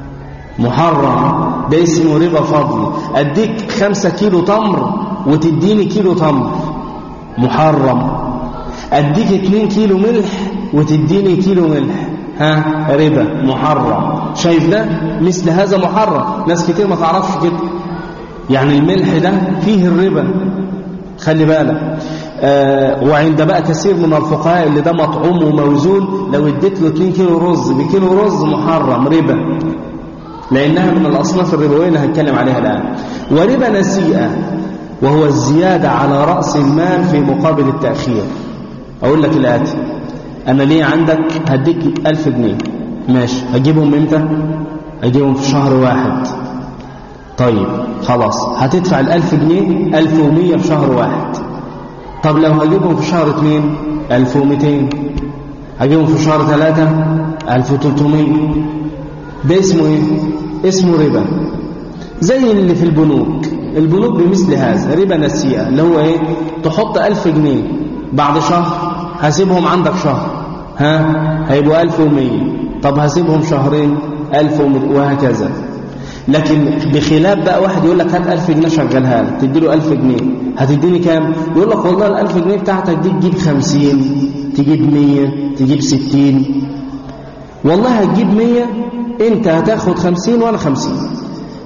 محرم ده اسمه ربا فضل أديك 5 كيلو تمر وتديني كيلو تمر محرم أديك 2 كيلو ملح وتديني كيلو ملح ها ربا محرم شايف ده مثل هذا محرم ناس كتير ما تعرفش كده يعني الملح ده فيه الربا خلي بالك آه وعند بقى كثير من الفقهاء اللي ده مطعوم وموزون لو اديت له 2 كيلو رز بكيلو رز محرم ربا لانها من الاصناف الربويه اللي هنتكلم عليها الان وربا نسيئه وهو الزياده على راس المال في مقابل التاخير اقول لك الاتي انا ليه عندك هديك 1000 جنيه ماشي هجيبهم امتى هجيبهم في شهر واحد طيب خلاص هتدفع الألف جنيه ألف ومية في شهر واحد طب لو هجيبهم في شهر اتنين ألف ومتين هجيبهم في شهر ثلاثة ألف وتلتمية ده اسمه ايه اسمه ربا زي اللي في البنوك البنوك بمثل هذا ربا نسيئة اللي هو ايه تحط ألف جنيه بعد شهر هسيبهم عندك شهر ها هيبقوا ألف ومية طب هسيبهم شهرين ألف ومئة وهكذا لكن بخلاف بقى واحد يقول لك هات 1000 جنيه شغلها لك تدي له 1000 جنيه هتديني كام يقول لك والله ال 1000 جنيه بتاعتك دي تجيب 50 تجيب 100 تجيب 60 والله هتجيب 100 انت هتاخد 50 وانا 50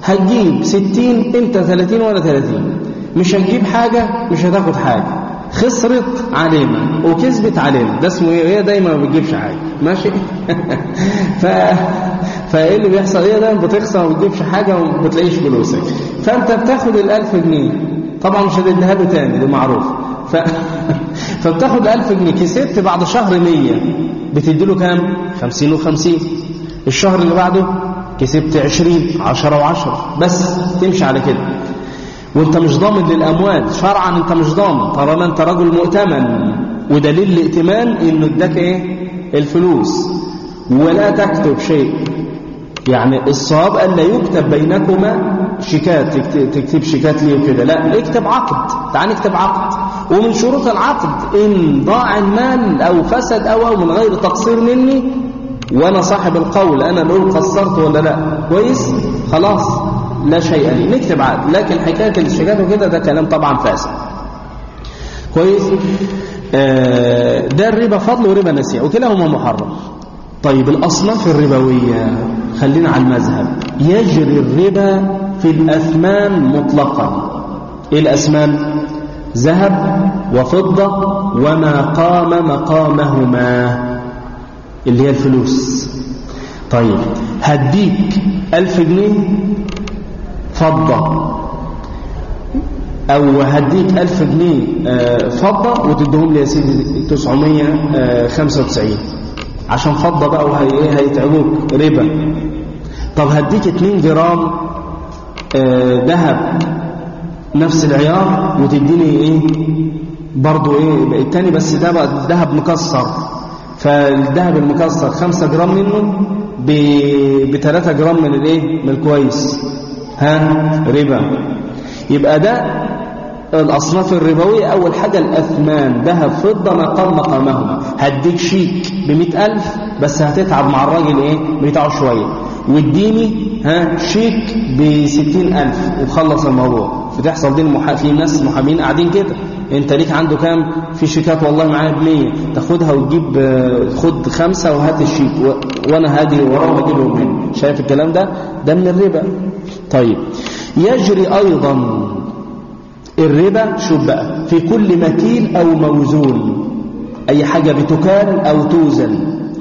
هتجيب 60 انت 30 ولا 30 مش هتجيب حاجة مش هتاخد حاجة خسرت علامة وكسبت علامة ده اسمه ايه هي دايما ما بتجيبش حاجة ماشي ف... فايه اللي بيحصل ايه دايما بتخسر وما بتجيبش حاجة وما بتلاقيش فلوسك فانت بتاخد الألف جنيه طبعا مش هتديها له تاني ده معروف ف... فبتاخد 1000 جنيه كسبت بعد شهر 100 بتدي له كام 50 و50 الشهر اللي بعده كسبت 20 10 و10 بس تمشي على كده وانت مش ضامن للاموال شرعا انت مش ضامن طالما انت رجل مؤتمن ودليل الائتمان انه اداك ايه الفلوس ولا تكتب شيء يعني الصواب أن لا يكتب بينكما شيكات تكتب شيكات ليه وكده لا اكتب عقد تعال نكتب عقد ومن شروط العقد إن ضاع المال أو فسد أو, أو من غير تقصير مني وأنا صاحب القول أنا نقول قصرت ولا لا كويس خلاص لا شيء لي نكتب عقد لكن حكاية الشيكات وكده ده كلام طبعا فاسد كويس آه ده الربا فضل وربا نسيع وكلاهما محرم طيب الأصناف الربوية خلينا على المذهب يجري الربا في الأثمان مطلقا إيه الأثمان ذهب وفضة وما قام مقامهما اللي هي الفلوس طيب هديك ألف جنيه فضة أو هديك ألف جنيه فضة وتدهم لي يا سيدي 995 عشان فضة بقى وهي هيتعبوك ربا طب هديك 2 جرام ذهب نفس العيار وتديني ايه برضو ايه التاني بس ده بقى ذهب مكسر فالذهب المكسر 5 جرام منه ب 3 جرام من الايه من الكويس ها ربا يبقى ده الأصناف الربوية أول حاجة الأثمان ذهب فضة مقام مقامهم هديك شيك بمئة ألف بس هتتعب مع الراجل إيه بتاعه شوية واديني ها شيك بستين ألف وخلص الموضوع بتحصل دي المحا... في ناس محامين قاعدين كده انت ليك عنده كام في شيكات والله معايا بمية تاخدها وتجيب خد خمسة وهات الشيك و... وانا هادي وراه واجيبهم منه شايف الكلام ده ده من الربا طيب يجري ايضا الربا شوف بقى في كل مكيل أو موزون أي حاجة بتكال أو توزن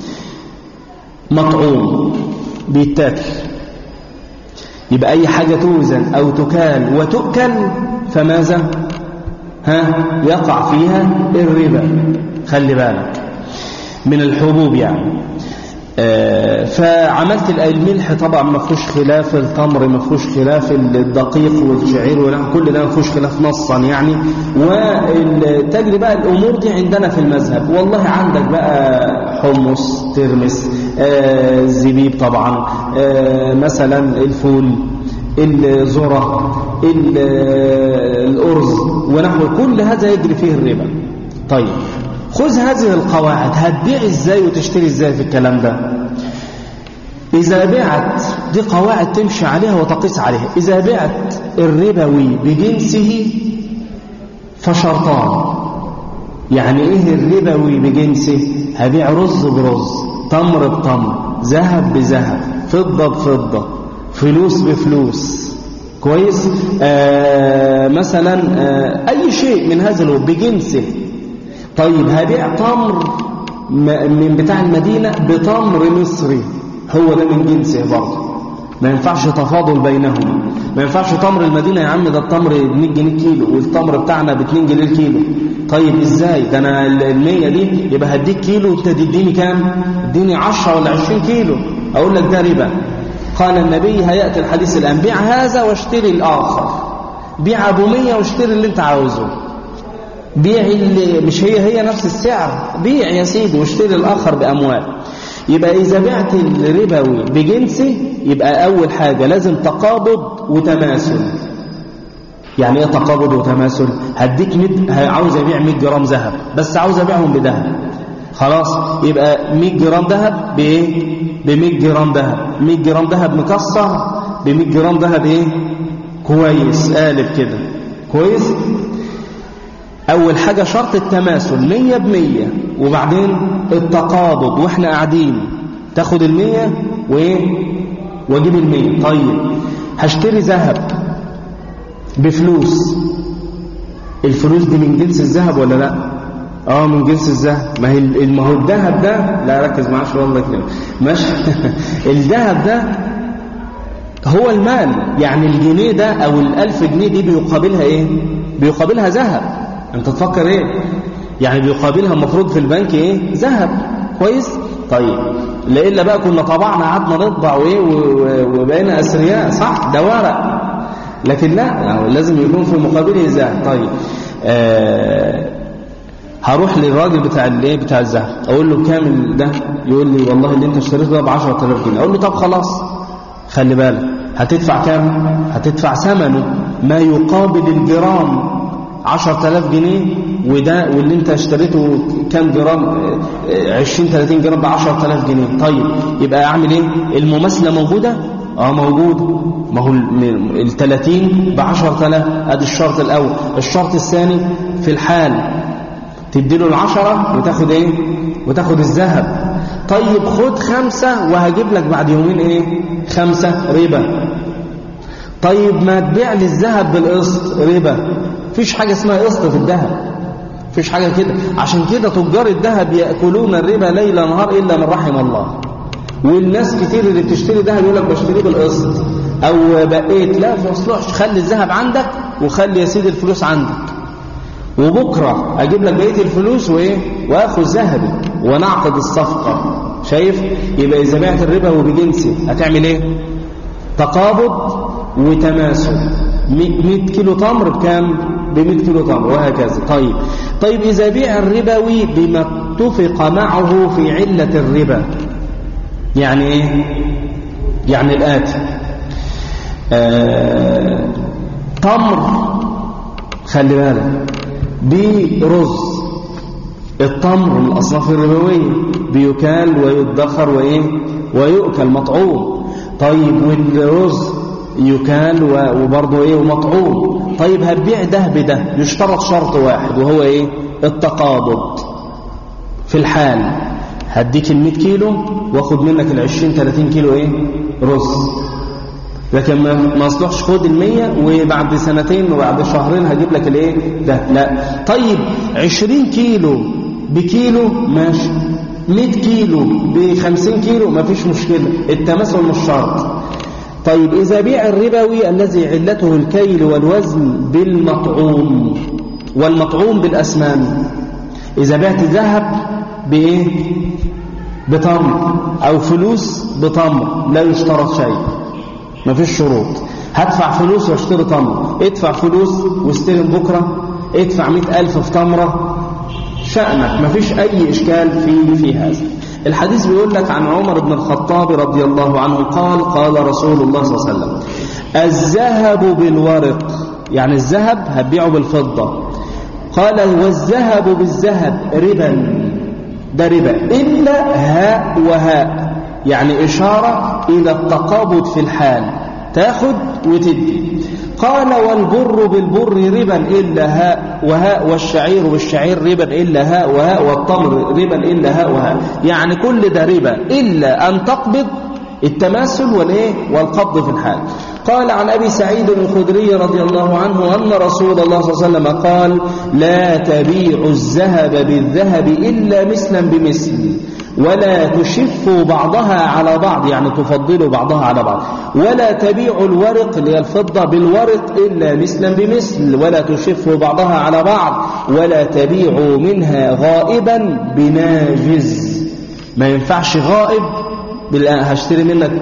مطعوم بيتاكل يبقى أي حاجة توزن أو تكال وتؤكل فماذا ها يقع فيها الربا خلي بالك من الحبوب يعني آه فعملت الملح طبعا ما فيهوش خلاف التمر ما فيهوش خلاف الدقيق والشعير ولا كل ده ما فيهوش خلاف نصا يعني والتجري بقى الامور دي عندنا في المذهب والله عندك بقى حمص ترمس آه زبيب طبعا آه مثلا الفول الذره الارز ونحو كل هذا يجري فيه الربا طيب خذ هذه القواعد هتبيع ازاي وتشتري ازاي في الكلام ده إذا بعت دي قواعد تمشي عليها وتقيس عليها إذا بعت الربوي بجنسه فشرطان يعني إيه الربوي بجنسه هبيع رز برز تمر بتمر ذهب بذهب فضة بفضة فلوس بفلوس كويس آه مثلا آه أي شيء من هذا الوقت بجنسه طيب هبيع تمر من بتاع المدينة بتمر مصري هو ده من جنسه برضه ما ينفعش تفاضل بينهما ما ينفعش تمر المدينة يا عم ده التمر ب 100 جنيه كيلو والتمر بتاعنا ب 2 جنيه الكيلو طيب ازاي ده انا ال 100 دي يبقى هديك كيلو وانت تديني كام اديني 10 ولا 20 كيلو اقول لك ده ربا قال النبي هياتي الحديث الان بيع هذا واشتري الاخر بيع ابو 100 واشتري اللي انت عاوزه بيع اللي مش هي هي نفس السعر بيع يا سيدي واشتري الآخر بأموال يبقى إذا بعت الربوي بجنسه يبقى أول حاجة لازم تقابض وتماثل يعني ايه تقابض وتماثل هديك مد... عاوز ابيع 100 جرام ذهب بس عاوز ابيعهم بذهب خلاص يبقى 100 جرام ذهب بايه ب 100 جرام ذهب 100 جرام ذهب مكسر ب 100 جرام ذهب ايه كويس قالب كده كويس أول حاجة شرط التماثل مية بمية وبعدين التقابض وإحنا قاعدين تاخد المية وإيه واجيب المية طيب هشتري ذهب بفلوس الفلوس دي من جنس الذهب ولا لا اه من جنس الذهب ما هي ما هو الذهب ده لا ركز معاش والله كده ماشي الذهب ده هو المال يعني الجنيه ده او الالف جنيه دي بيقابلها ايه بيقابلها ذهب انت تفكر ايه يعني بيقابلها المفروض في البنك ايه ذهب كويس طيب لإلا بقى كنا طبعنا قعدنا نطبع وايه وبقينا اثرياء صح ده ورق لكن لا يعني لازم يكون في مقابله ذهب طيب آه هروح للراجل بتاع الايه بتاع الذهب اقول له كام ده يقول لي والله اللي انت اشتريته ده ب 10000 جنيه اقول له طب خلاص خلي بالك هتدفع كام هتدفع ثمنه ما يقابل الجرام 10000 جنيه وده واللي انت اشتريته كام جرام 20 30 جرام ب 10000 جنيه طيب يبقى اعمل ايه المماثله موجوده اه موجود ما هو ال 30 ب 10000 ادي الشرط الاول الشرط الثاني في الحال تدي له العشرة وتاخد ايه وتاخد الذهب طيب خد خمسة وهجيب لك بعد يومين ايه خمسة ربا طيب ما تبيع لي الذهب بالقسط ربا فيش حاجة اسمها قسط في الذهب فيش حاجة كده عشان كده تجار الذهب يأكلون الربا ليل نهار إلا من رحم الله والناس كتير اللي بتشتري ذهب يقول لك بشتريه بالقسط أو بقيت لا ما يصلحش خلي الذهب عندك وخلي يا سيدي الفلوس عندك وبكرة أجيب لك بقية الفلوس وإيه وأخذ ذهبي ونعقد الصفقة شايف يبقى إذا بعت الربا وبجنسه هتعمل إيه تقابض وتماثل 100 كيلو تمر بكام ب 100 كيلو تمر وهكذا طيب طيب إذا بيع الربوي بما اتفق معه في علة الربا يعني إيه يعني الآتي آه تمر خلي بالك برز التمر من الأصناف الربوية بيكال ويدخر وإيه ويؤكل مطعوم طيب والرز يكال وبرضه إيه ومطعوم طيب هتبيع ده بده يشترط شرط واحد وهو إيه التقابض في الحال هديك ال 100 كيلو واخد منك ال 20 30 كيلو إيه رز لكن ما اصلحش خد المية وبعد سنتين وبعد شهرين هجيب لك الايه ده لا طيب عشرين كيلو بكيلو ماشي 100 كيلو ب 50 كيلو ما فيش مشكلة التماثل مش شرط طيب إذا بيع الربوي الذي علته الكيل والوزن بالمطعوم والمطعوم بالأسمان إذا بعت ذهب بإيه بتمر أو فلوس بتمر لا يشترط شيء ما فيش شروط هدفع فلوس واشتري تمر ادفع فلوس واستلم بكرة ادفع مئة ألف في تمرة شأنك ما فيش أي إشكال في في هذا الحديث بيقول لك عن عمر بن الخطاب رضي الله عنه قال قال رسول الله صلى الله عليه وسلم الذهب بالورق يعني الذهب هتبيعه بالفضة قال والذهب بالذهب ربا ده ربا إلا هاء وهاء يعني إشارة إلى التقابض في الحال تاخد وتدي قال والبر بالبر ربا إلا هاء وهاء والشعير بالشعير ربا إلا هاء وهاء والتمر ربا إلا هاء وهاء يعني كل ده ربا إلا أن تقبض التماثل والايه والقبض في الحال قال عن أبي سعيد الخدري رضي الله عنه أن رسول الله صلى الله عليه وسلم قال لا تبيع الذهب بالذهب إلا مثلا بمثل ولا تشف بعضها على بعض يعني تفضل بعضها على بعض ولا تبيع الورق اللي هي الفضة بالورق إلا مثلا بمثل ولا تشف بعضها على بعض ولا تبيع منها غائبا بناجز ما ينفعش غائب هشتري منك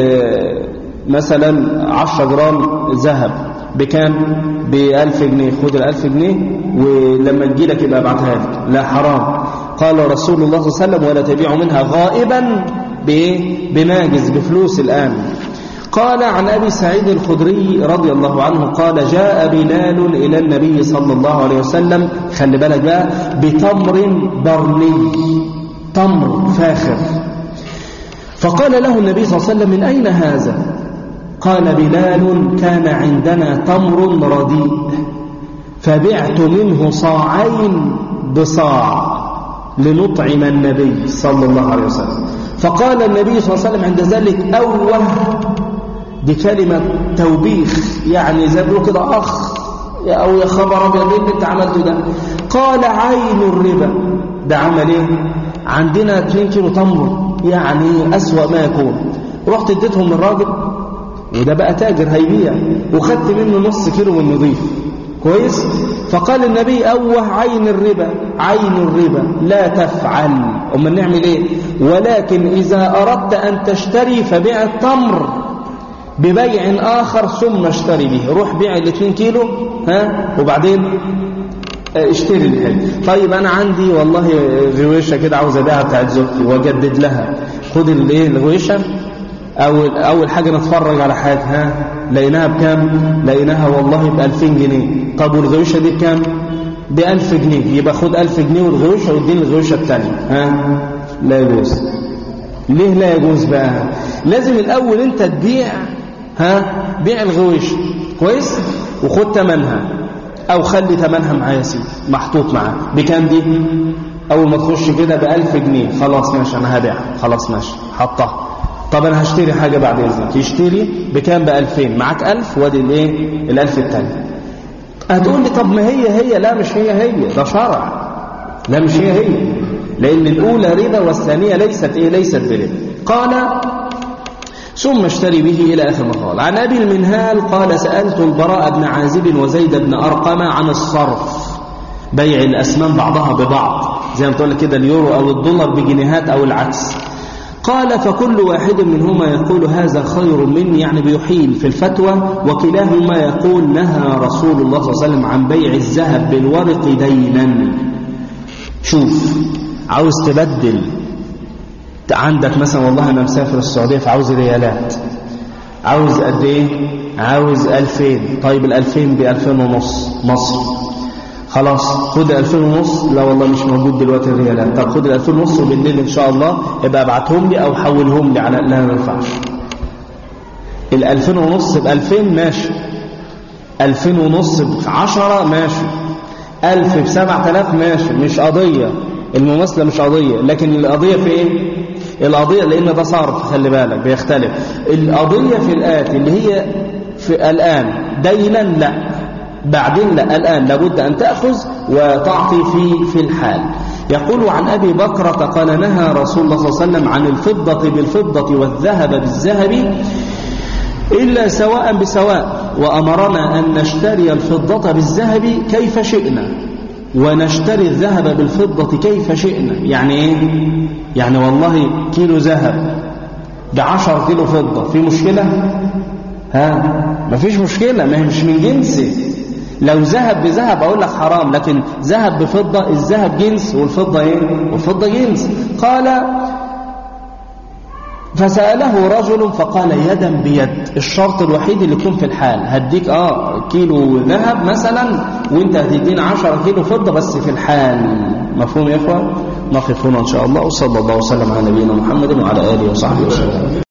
مثلا 10 جرام ذهب بكام بألف جنيه خد الألف جنيه ولما تجي لك يبقى ابعتها لك لا حرام قال رسول الله صلى الله عليه وسلم ولا تبيع منها غائبا بناجز بفلوس الآن قال عن أبي سعيد الخدري رضي الله عنه قال جاء بلال إلى النبي صلى الله عليه وسلم خلي بالك بقى بتمر برني تمر فاخر فقال له النبي صلى الله عليه وسلم من أين هذا قال بلال كان عندنا تمر رديء فبعت منه صاعين بصاع لنطعم النبي صلى الله عليه وسلم فقال النبي صلى الله عليه وسلم عند ذلك أوه دي كلمة توبيخ يعني زي ما كده أخ أو يا خبر أبيض اللي أنت عملته ده قال عين الربا ده عمل إيه؟ عندنا 2 كيلو تمر يعني أسوأ ما يكون رحت اديتهم للراجل وده بقى تاجر هيبيع وخدت منه نص كيلو من نظيف كويس فقال النبي أوه عين الربا عين الربا لا تفعل أما نعمل إيه ولكن إذا أردت أن تشتري فبيع التمر ببيع آخر ثم اشتري به روح بيع الاثنين كيلو ها وبعدين اشتري الحل طيب أنا عندي والله غويشة كده عاوز أبيعها بتاعت زوجتي وأجدد لها خد الايه الغويشة أول, أول حاجة نتفرج على حاجة ها لقيناها بكام لقيناها والله ب 2000 جنيه طب والغويشة دي بكام ب 1000 جنيه يبقى خد 1000 جنيه والغويشة واديني الغويشة الثانية ها لا يجوز ليه لا يجوز بقى لازم الأول أنت تبيع ها بيع الغويشة كويس وخد ثمنها أو خلي ثمنها معايا يا سيدي محطوط معاه بكام دي أول ما تخش كده ب 1000 جنيه خلاص ماشي أنا هبيعها خلاص ماشي حطها طب انا هشتري حاجة بعد اذنك يشتري بكام ب 2000 معاك 1000 وادي الايه ال1000 الثانيه هتقول لي طب ما هي هي لا مش هي هي ده شرع لا مش هي هي لان الاولى ربا والثانيه ليست ايه ليست بربا قال ثم اشتري به الى اخر ما قال عن ابي المنهال قال سالت البراء بن عازب وزيد بن ارقم عن الصرف بيع الاسمان بعضها ببعض زي ما تقول كده اليورو او الدولار بجنيهات او العكس قال فكل واحد منهما يقول هذا خير مني يعني بيحيل في الفتوى وكلاهما يقول نهى رسول الله صلى الله عليه وسلم عن بيع الذهب بالورق دينا شوف عاوز تبدل عندك مثلا والله انا مسافر السعوديه فعاوز ريالات عاوز قد ايه عاوز 2000 طيب ال 2000 ب 2000 ونص مصر خلاص خد 2000 ونص لا والله مش موجود دلوقتي الريالات طب خد ال 2000 ونص وبالليل ان شاء الله يبقى ابعتهم لي او حولهم لي على لا ما ينفعش ال 2000 ونص ب 2000 ماشي 2000 ونص ب 10 ماشي 1000 ب 7000 ماشي مش قضيه المماثله مش قضيه لكن القضيه في ايه القضيه لان ده صرف خلي بالك بيختلف القضيه في الاتي اللي هي في الان دينا لا بعدين لا الآن لابد أن تأخذ وتعطي في في الحال يقول عن أبي بكرة قال نهى رسول الله صلى الله عليه وسلم عن الفضة بالفضة والذهب بالذهب إلا سواء بسواء وأمرنا أن نشتري الفضة بالذهب كيف شئنا ونشتري الذهب بالفضة كيف شئنا يعني إيه؟ يعني والله كيلو ذهب بعشر كيلو فضة في مشكلة؟ ها ما فيش مشكلة ما هي مش من جنسه لو ذهب بذهب اقول لك حرام لكن ذهب بفضة الذهب جنس والفضة ايه والفضة جنس قال فسأله رجل فقال يدا بيد الشرط الوحيد اللي يكون في الحال هديك اه كيلو ذهب مثلا وانت هتدينا 10 كيلو فضة بس في الحال مفهوم يا اخوان نقف هنا ان شاء الله وصلى الله وسلم على نبينا محمد وعلى اله وصحبه وسلم